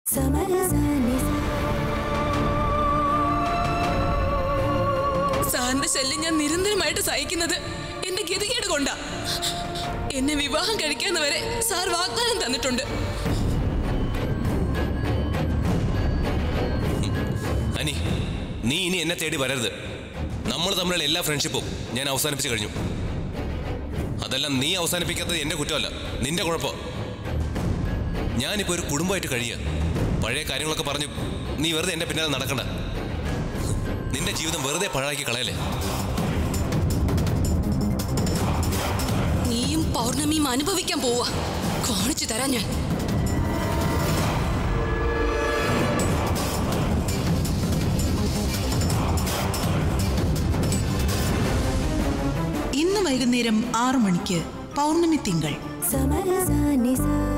സാറിന്റെ ശല്യം ഞാൻ നിരന്തരമായിട്ട് സഹിക്കുന്നത് എന്റെ ഗതികേട് കൊണ്ടാ എന്നെ വിവാഹം കഴിക്കാന്ന് വരെ സാർ വാഗ്ദാനം തന്നിട്ടുണ്ട് അനി നീ ഇനി എന്നെ തേടി വരരുത് നമ്മൾ തമ്മിലുള്ള എല്ലാ ഫ്രണ്ട്ഷിപ്പും ഞാൻ അവസാനിപ്പിച്ചു കഴിഞ്ഞു അതെല്ലാം നീ അവസാനിപ്പിക്കാത്തത് എന്റെ കുറ്റമല്ല നിന്റെ കുഴപ്പം ഞാനിപ്പോ ഒരു കുടുംബമായിട്ട് കഴിയുക പഴയ കാര്യങ്ങളൊക്കെ പറഞ്ഞു നീ വെറുതെ എന്റെ പിന്നാലെ നടക്കണ്ട നിന്റെ ജീവിതം വെറുതെ പഴാക്കി കളയല്ലേ നീയും പൗർണമിയും അനുഭവിക്കാൻ പോവാ കാണിച്ചു തരാം ഞാൻ ഇന്ന് വൈകുന്നേരം ആറു മണിക്ക് പൗർണമി തിങ്കൾ സമരസാനി സാ